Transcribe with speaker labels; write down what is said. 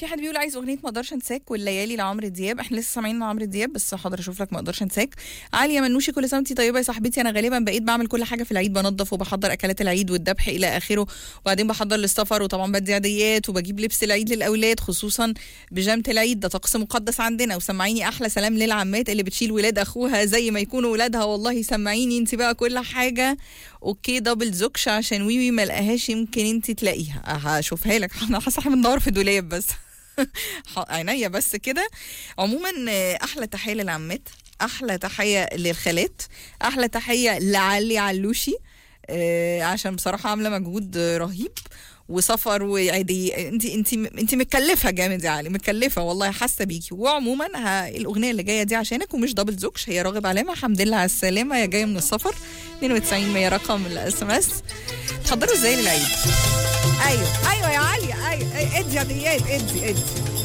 Speaker 1: في حد بيقول عايز اغنيه ما اقدرش انساك والليالي لعمرو دياب احنا لسه سامعين عمرو دياب بس حاضر اشوف لك ما اقدرش انساك عاليه منوشي كل سنه وانتي طيبه يا صاحبتي انا غالبا بقيت بعمل كل حاجه في العيد بنظف وبحضر اكلات العيد والذبح الى اخره وبعدين بحضر للسفر وطبعا بدي عيديات وبجيب لبس العيد للاولاد خصوصا بيجامه العيد ده طقس مقدس عندنا وسمعيني احلى سلام للعمات اللي بتشيل ولاد اخوها زي ما يكونوا ولادها والله سمعيني انت بقى كل حاجه اوكي دبل زوكش عشان ويوي ما لقاهاش يمكن انت تلاقيها هشوفها لك انا حاسه احنا بندور في دولاب بس عينيا بس كده عموما آه، احلى تحيه للعمات احلى تحيه للخالات احلى تحيه لعلي علوشي آه، عشان بصراحه عامله مجهود آه، رهيب وسفر وعيدي انت انت انت متكلفه جامد يا علي متكلفه والله حاسه بيكي وعموما ها الاغنيه اللي جايه دي عشانك ومش دبل زوكش هي راغب علامه الحمد لله على السلامه يا جايه من السفر 92 100 رقم الاس ام اس تحضروا ازاي للعيد ايوه ايوه يا علي ايوه ادي عيديات ادي ادي